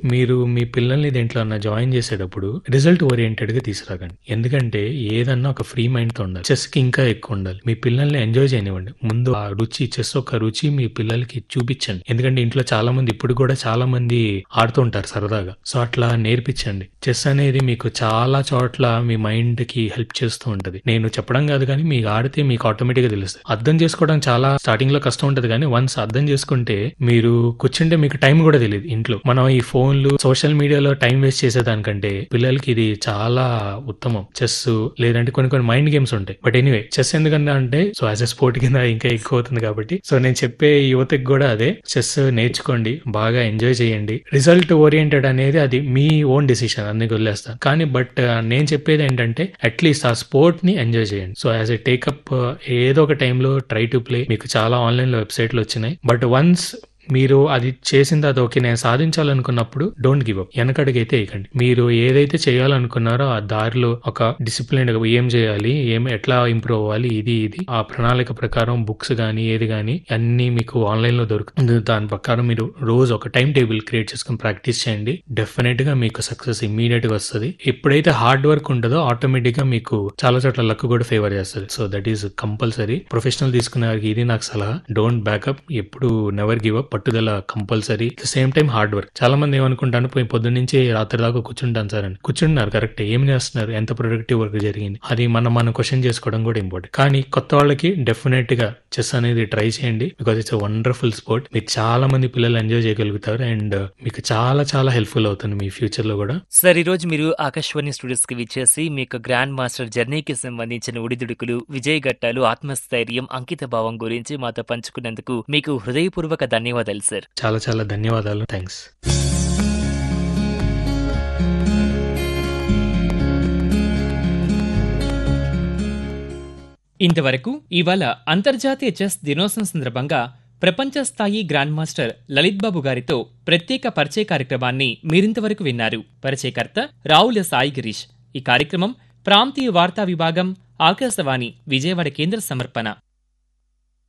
మీరు మీ పిల్లల్ని దేంట్లో అన్న జాయిన్ చేసేటప్పుడు రిజల్ట్ ఓరియంటెడ్ గా తీసుకురాకండి ఎందుకంటే ఏదన్నా ఒక ఫ్రీ మైండ్ తో ఉండాలి చెస్ కి ఇంకా ఎక్కువ ఉండాలి మీ పిల్లల్ని ఎంజాయ్ చేయనివ్వండి ముందు ఆ రుచి చెస్ ఒక రుచి మీ పిల్లలకి చూపించండి ఎందుకంటే ఇంట్లో చాలా మంది ఇప్పుడు కూడా చాలా మంది ఆడుతూ ఉంటారు సరదాగా సో అట్లా నేర్పించండి చెస్ అనేది మీకు చాలా చోట్ల మీ మైండ్ కి హెల్ప్ చేస్తూ ఉంటది నేను చెప్పడం కాదు కానీ మీకు ఆడితే మీకు ఆటోమేటిక్ గా తెలుస్తుంది అర్థం చేసుకోవడం చాలా స్టార్టింగ్ లో కష్టం ఉంటది కానీ వన్స్ అర్థం చేసుకుంటే మీరు కూర్చుంటే మీకు టైం కూడా తెలియదు ఇంట్లో మనం ఈ ఫోన్లు సోషల్ మీడియాలో టైం వేస్ట్ చేసేదానికంటే పిల్లలకి ఇది చాలా ఉత్తమం చెస్ లేదంటే కొన్ని కొన్ని మైండ్ గేమ్స్ ఉంటాయి బట్ ఎనీవే చెస్ ఎందుకంటే అంటే సో యాజ్ ఎ స్పోర్ట్ కింద ఇంకా ఎక్కువ అవుతుంది కాబట్టి సో నేను చెప్పే యువతకి కూడా అదే చెస్ నేర్చుకోండి బాగా ఎంజాయ్ చేయండి రిజల్ట్ ఓరియంటెడ్ అనేది అది మీ ఓన్ డెసిషన్ అందుకు వదిలేస్తాను కానీ బట్ నేను చెప్పేది ఏంటంటే అట్లీస్ట్ ఆ స్పోర్ట్ ని ఎంజాయ్ చేయండి సో యాజ్ ఎ టేకప్ ఏదో ఒక టైంలో ట్రై టు ప్లే మీకు చాలా ఆన్లైన్ లో వెబ్సైట్లు వచ్చినాయి బట్ వన్స్ మీరు అది చేసిన తర్వాత ఓకే నేను సాధించాలనుకున్నప్పుడు డోంట్ గివ్ అప్ వెనకడిగైతే వేయకండి మీరు ఏదైతే చేయాలనుకున్నారో ఆ దారిలో ఒక డిసిప్లిన్ ఏం చేయాలి ఏం ఎట్లా ఇంప్రూవ్ అవ్వాలి ఇది ఇది ఆ ప్రణాళిక ప్రకారం బుక్స్ గానీ ఏది గానీ అన్ని మీకు ఆన్లైన్ లో దొరుకుతుంది దాని ప్రకారం మీరు రోజు ఒక టైం టేబుల్ క్రియేట్ చేసుకుని ప్రాక్టీస్ చేయండి డెఫినెట్ గా మీకు సక్సెస్ ఇమ్మీడియట్ గా వస్తుంది ఎప్పుడైతే హార్డ్ వర్క్ ఉంటుందో ఆటోమేటిక్ గా మీకు చాలా చోట్ల లక్ కూడా ఫేవర్ చేస్తుంది so that is compulsory professional తీసుకునే వారికి ఇది నాకు సలహా డోంట్ బ్యాకప్ ఎప్పుడు నెవర్ గివ్ అప్ పట్టుదల compulsory the same time hard work చాలా మంది ఏమనుకుంటాను పోయి పొద్దున్న నుంచి రాత్రి దాకా కూర్చుంటాను సార్ అని కూర్చుంటున్నారు కరెక్ట్ ఏం చేస్తున్నారు ఎంత ప్రొడక్టివ్ వర్క్ జరిగింది అది మనం మనం క్వశ్చన్ చేసుకోవడం కూడా ఇంపార్టెంట్ కానీ కొత్త వాళ్ళకి డెఫినెట్ గా చెస్ అనేది ట్రై చేయండి బికాస్ ఇట్స్ వండర్ఫుల్ స్పోర్ట్ మీరు చాలా మంది పిల్లలు ఎంజాయ్ చేయగలుగుతారు అండ్ మీకు చాలా చాలా హెల్ప్ఫుల్ అవుతుంది మీ ఫ్యూచర్ లో కూడా సార్ ఈ రోజు మీరు ఆకాశవాణి స్టూడియోస్ కి విచ్చేసి మీ యొక్క గ్రాండ్ మాస్టర్ జర్నీకి సంబంధించిన ఉడిదుడుకులు విజయ ఘట్టాలు ఆత్మస్థైర్యం అంకిత భావం గురించి మాతో పంచుకున్నందుకు మీకు హృదయపూర్వక ధన్యవాదాలు సార్ చాలా చాలా ధన్యవాదాలు థ్యాంక్స్ ఇంతవరకు ఇవాళ అంతర్జాతీయ చెస్ దినోత్సవం సందర్భంగా ప్రపంచ స్థాయి గ్రాండ్ మాస్టర్ లలిత్ బాబు గారితో ప్రత్యేక పరిచయ కార్యక్రమాన్ని మీరింతవరకు విన్నారు పరిచయకర్త రావుల సాయి గిరీష్ ఈ కార్యక్రమం ప్రాంతీయ వార్తా విభాగం ఆకాశవాణి విజయవాడ కేంద్ర సమర్పణ